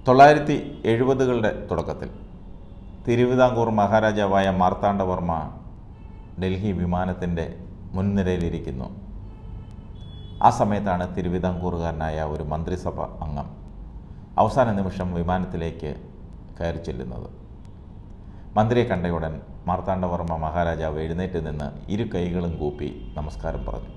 തൊള്ളായിരത്തി എഴുപതുകളുടെ തുടക്കത്തിൽ തിരുവിതാംകൂർ മഹാരാജാവായ മാർത്താണ്ഡവർമ്മ ഡൽഹി വിമാനത്തിൻ്റെ മുൻനിരയിലിരിക്കുന്നു ആ സമയത്താണ് തിരുവിതാംകൂറുകാരനായ ഒരു മന്ത്രിസഭ അംഗം അവസാന നിമിഷം വിമാനത്തിലേക്ക് കയറി ചെല്ലുന്നത് മന്ത്രിയെ കണ്ടയുടൻ മാർത്താണ്ഡവർമ്മ മഹാരാജാവ് എഴുന്നേറ്റ് നിന്ന് ഇരു കൈകളും കൂപ്പി നമസ്കാരം പറഞ്ഞു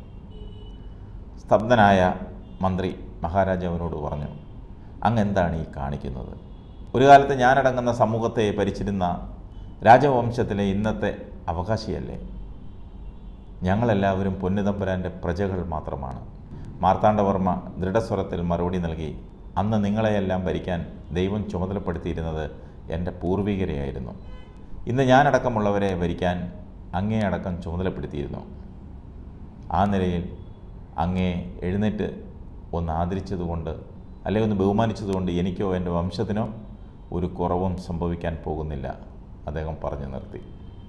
സ്തബ്ധനായ മന്ത്രി മഹാരാജാവിനോട് പറഞ്ഞു അങ്ങ് എന്താണ് ഈ കാണിക്കുന്നത് ഒരു കാലത്ത് ഞാനടങ്ങുന്ന സമൂഹത്തെ ഭരിച്ചിരുന്ന രാജവംശത്തിലെ ഇന്നത്തെ അവകാശിയല്ലേ ഞങ്ങളെല്ലാവരും പൊന്നുതമ്പുരാൻ്റെ പ്രജകൾ മാത്രമാണ് മാർത്താണ്ഡവർമ്മ ദൃഢസ്വരത്തിൽ മറുപടി നൽകി അന്ന് നിങ്ങളെയെല്ലാം ഭരിക്കാൻ ദൈവം ചുമതലപ്പെടുത്തിയിരുന്നത് എൻ്റെ പൂർവികരെയായിരുന്നു ഇന്ന് ഞാനടക്കമുള്ളവരെ ഭരിക്കാൻ അങ്ങേ അടക്കം ചുമതലപ്പെടുത്തിയിരുന്നു ആ നിലയിൽ അങ്ങേ എഴുന്നേറ്റ് ഒന്ന് ആദരിച്ചതുകൊണ്ട് അല്ലെങ്കിൽ ഒന്ന് ബഹുമാനിച്ചതുകൊണ്ട് എനിക്കോ എൻ്റെ വംശത്തിനോ ഒരു കുറവും സംഭവിക്കാൻ പോകുന്നില്ല അദ്ദേഹം പറഞ്ഞു നിർത്തി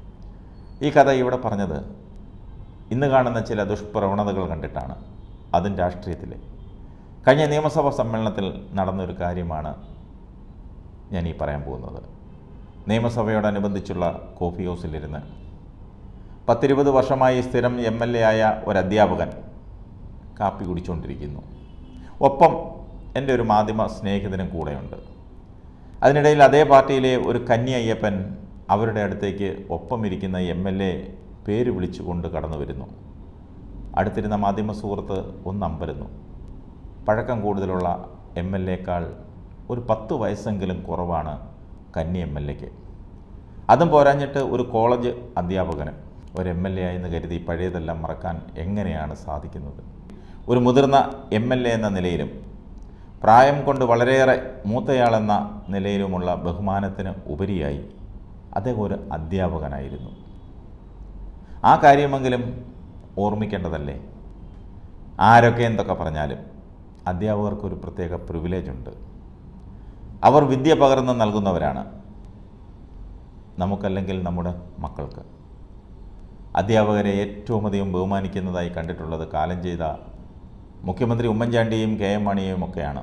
ഈ കഥ ഇവിടെ പറഞ്ഞത് ഇന്ന് കാണുന്ന ചില ദുഷ്പ്രവണതകൾ കണ്ടിട്ടാണ് അതും രാഷ്ട്രീയത്തിലെ കഴിഞ്ഞ നിയമസഭാ സമ്മേളനത്തിൽ നടന്നൊരു കാര്യമാണ് ഞാൻ ഈ പറയാൻ പോകുന്നത് നിയമസഭയോടനുബന്ധിച്ചുള്ള കോഫി ഹൗസിലിരുന്ന് പത്തിരുപത് വർഷമായി സ്ഥിരം എം എൽ എ ആയ ഒരു അധ്യാപകൻ കാപ്പി കുടിച്ചുകൊണ്ടിരിക്കുന്നു ഒപ്പം എൻ്റെ ഒരു മാധ്യമ സ്നേഹിതനും കൂടെയുണ്ട് അതിനിടയിൽ അതേ പാർട്ടിയിലെ ഒരു കന്നി അയ്യപ്പൻ അവരുടെ അടുത്തേക്ക് ഒപ്പം ഇരിക്കുന്ന എം എൽ എ പേര് വിളിച്ചുകൊണ്ട് കടന്നു വരുന്നു അടുത്തിരുന്ന മാധ്യമ സുഹൃത്ത് ഒന്ന് അമ്പരുന്നു പഴക്കം കൂടുതലുള്ള എം എൽ എക്കാൾ ഒരു പത്ത് വയസ്സെങ്കിലും കുറവാണ് കന്നി എം എൽ എക്ക് അതും പോരാഞ്ഞിട്ട് ഒരു കോളേജ് അധ്യാപകന് ഒരു എം എൽ എ ആയെന്ന് കരുതി പഴയതെല്ലാം മറക്കാൻ എങ്ങനെയാണ് സാധിക്കുന്നത് ഒരു മുതിർന്ന എം എൽ എ എന്ന നിലയിലും പ്രായം കൊണ്ട് വളരെയേറെ മൂത്തയാളെന്ന നിലയിലുമുള്ള ബഹുമാനത്തിന് ഉപരിയായി അദ്ദേഹം ഒരു അധ്യാപകനായിരുന്നു ആ കാര്യമെങ്കിലും ഓർമ്മിക്കേണ്ടതല്ലേ ആരൊക്കെ എന്തൊക്കെ പറഞ്ഞാലും അധ്യാപകർക്കൊരു പ്രത്യേക പ്രിവിലേജ് ഉണ്ട് അവർ വിദ്യ പകർന്ന് നൽകുന്നവരാണ് നമുക്കല്ലെങ്കിൽ നമ്മുടെ മക്കൾക്ക് അധ്യാപകരെ ഏറ്റവും അധികം ബഹുമാനിക്കുന്നതായി കണ്ടിട്ടുള്ളത് കാലം ചെയ്ത മുഖ്യമന്ത്രി ഉമ്മൻചാണ്ടിയും കെ എം മാണിയും ഒക്കെയാണ്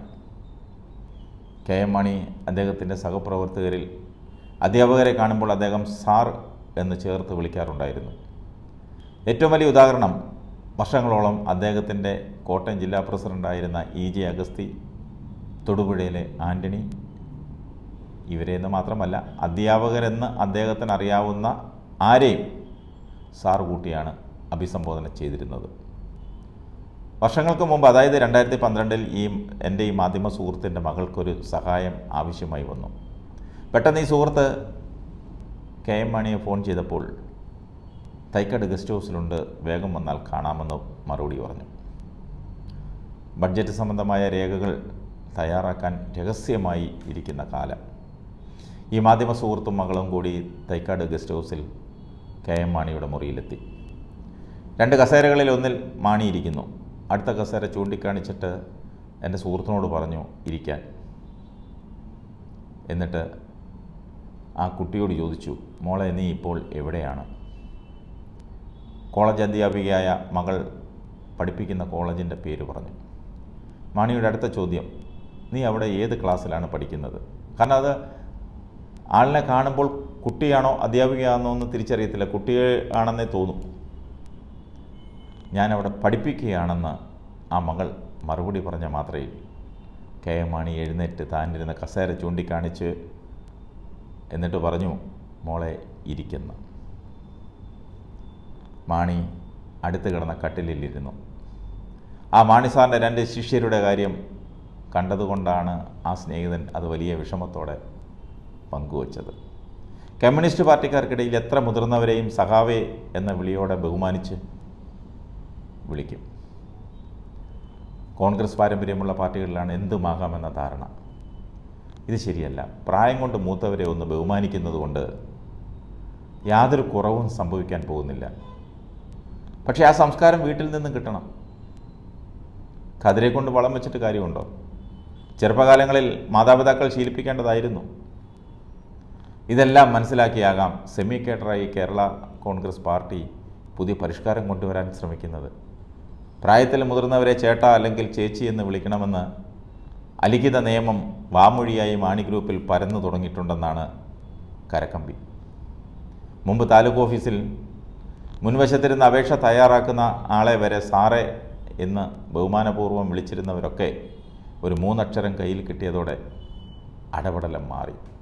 കെ എം മാണി അദ്ദേഹത്തിൻ്റെ സഹപ്രവർത്തകരിൽ അധ്യാപകരെ കാണുമ്പോൾ അദ്ദേഹം സാർ എന്ന് ചേർത്ത് വിളിക്കാറുണ്ടായിരുന്നു ഏറ്റവും വലിയ ഉദാഹരണം വർഷങ്ങളോളം അദ്ദേഹത്തിൻ്റെ കോട്ടയം ജില്ലാ പ്രസിഡൻ്റായിരുന്ന ഇ ജെ അഗസ്തി തൊടുപുഴയിലെ ആൻ്റണി ഇവരെന്ന് മാത്രമല്ല അധ്യാപകരെന്ന് അദ്ദേഹത്തിന് അറിയാവുന്ന ആരെയും സാർ കൂട്ടിയാണ് അഭിസംബോധന ചെയ്തിരുന്നത് വർഷങ്ങൾക്ക് മുമ്പ് അതായത് രണ്ടായിരത്തി പന്ത്രണ്ടിൽ ഈ എൻ്റെ ഈ മാധ്യമ സുഹൃത്തിൻ്റെ മകൾക്കൊരു സഹായം ആവശ്യമായി വന്നു പെട്ടെന്ന് ഈ സുഹൃത്ത് കെ എം മാണിയെ ഫോൺ ചെയ്തപ്പോൾ തൈക്കാട് ഗസ്റ്റ് ഹൗസിലുണ്ട് വേഗം വന്നാൽ കാണാമെന്ന് മറുപടി പറഞ്ഞു ബഡ്ജറ്റ് സംബന്ധമായ രേഖകൾ തയ്യാറാക്കാൻ രഹസ്യമായി ഇരിക്കുന്ന കാലം ഈ മാധ്യമ സുഹൃത്തും മകളും കൂടി തൈക്കാട് ഗസ്റ്റ് ഹൗസിൽ കെ എം മാണിയുടെ മുറിയിലെത്തി രണ്ട് കസേരകളിൽ ഒന്നിൽ മാണി ഇരിക്കുന്നു അടുത്ത കസേര ചൂണ്ടിക്കാണിച്ചിട്ട് എൻ്റെ സുഹൃത്തിനോട് പറഞ്ഞു ഇരിക്കാൻ എന്നിട്ട് ആ കുട്ടിയോട് ചോദിച്ചു മോളെ നീ ഇപ്പോൾ എവിടെയാണ് കോളേജ് അധ്യാപികയായ മകൾ പഠിപ്പിക്കുന്ന കോളേജിൻ്റെ പേര് പറഞ്ഞു മാണിയുടെ അടുത്ത ചോദ്യം നീ അവിടെ ഏത് ക്ലാസ്സിലാണ് പഠിക്കുന്നത് കാരണം അത് ആളിനെ കാണുമ്പോൾ കുട്ടിയാണോ അധ്യാപികയാണോ എന്ന് തിരിച്ചറിയത്തില്ല കുട്ടിയെ ആണെന്നേ തോന്നും ഞാനവിടെ പഠിപ്പിക്കുകയാണെന്ന് ആ മകൾ മറുപടി പറഞ്ഞ മാത്രയിൽ കെ എം മാണി എഴുന്നേറ്റ് താനിരുന്ന കസേര ചൂണ്ടിക്കാണിച്ച് എന്നിട്ട് പറഞ്ഞു മോളെ ഇരിക്കുന്ന മാണി അടുത്ത് കിടന്ന കട്ടിലിലിരുന്നു ആ മാണി സാറിൻ്റെ രണ്ട് ശിഷ്യരുടെ കാര്യം കണ്ടതുകൊണ്ടാണ് ആ സ്നേഹിതൻ അത് വലിയ വിഷമത്തോടെ പങ്കുവച്ചത് കമ്മ്യൂണിസ്റ്റ് പാർട്ടിക്കാർക്കിടയിൽ എത്ര മുതിർന്നവരെയും സഖാവേ എന്ന വിളിയോടെ ബഹുമാനിച്ച് വിളിക്കും കോൺഗ്രസ് പാരമ്പര്യമുള്ള പാർട്ടികളിലാണ് എന്തുമാകാമെന്ന ധാരണ ഇത് ശരിയല്ല പ്രായം കൊണ്ട് മൂത്തവരെ ഒന്ന് ബഹുമാനിക്കുന്നത് കൊണ്ട് യാതൊരു കുറവും സംഭവിക്കാൻ പോകുന്നില്ല പക്ഷേ ആ സംസ്കാരം വീട്ടിൽ നിന്നും കിട്ടണം കതിരെ കൊണ്ട് വളം വെച്ചിട്ട് കാര്യമുണ്ടോ ചെറുപ്പകാലങ്ങളിൽ മാതാപിതാക്കൾ ശീലിപ്പിക്കേണ്ടതായിരുന്നു ഇതെല്ലാം മനസ്സിലാക്കിയാകാം സെമി കേഡറായി കേരള കോൺഗ്രസ് പാർട്ടി പുതിയ പരിഷ്കാരം കൊണ്ടുവരാൻ ശ്രമിക്കുന്നത് പ്രായത്തിൽ മുതിർന്നവരെ ചേട്ട അല്ലെങ്കിൽ ചേച്ചി എന്ന് വിളിക്കണമെന്ന് അലിഖിത നിയമം വാമൊഴിയായി മാണി ഗ്രൂപ്പിൽ പരന്നു തുടങ്ങിയിട്ടുണ്ടെന്നാണ് കരക്കമ്പി മുമ്പ് താലൂക്ക് ഓഫീസിൽ മുൻവശത്തിരുന്ന് അപേക്ഷ തയ്യാറാക്കുന്ന ആളെ വരെ സാറേ എന്ന് ബഹുമാനപൂർവ്വം വിളിച്ചിരുന്നവരൊക്കെ ഒരു മൂന്നക്ഷരം കയ്യിൽ കിട്ടിയതോടെ അടപടലം മാറി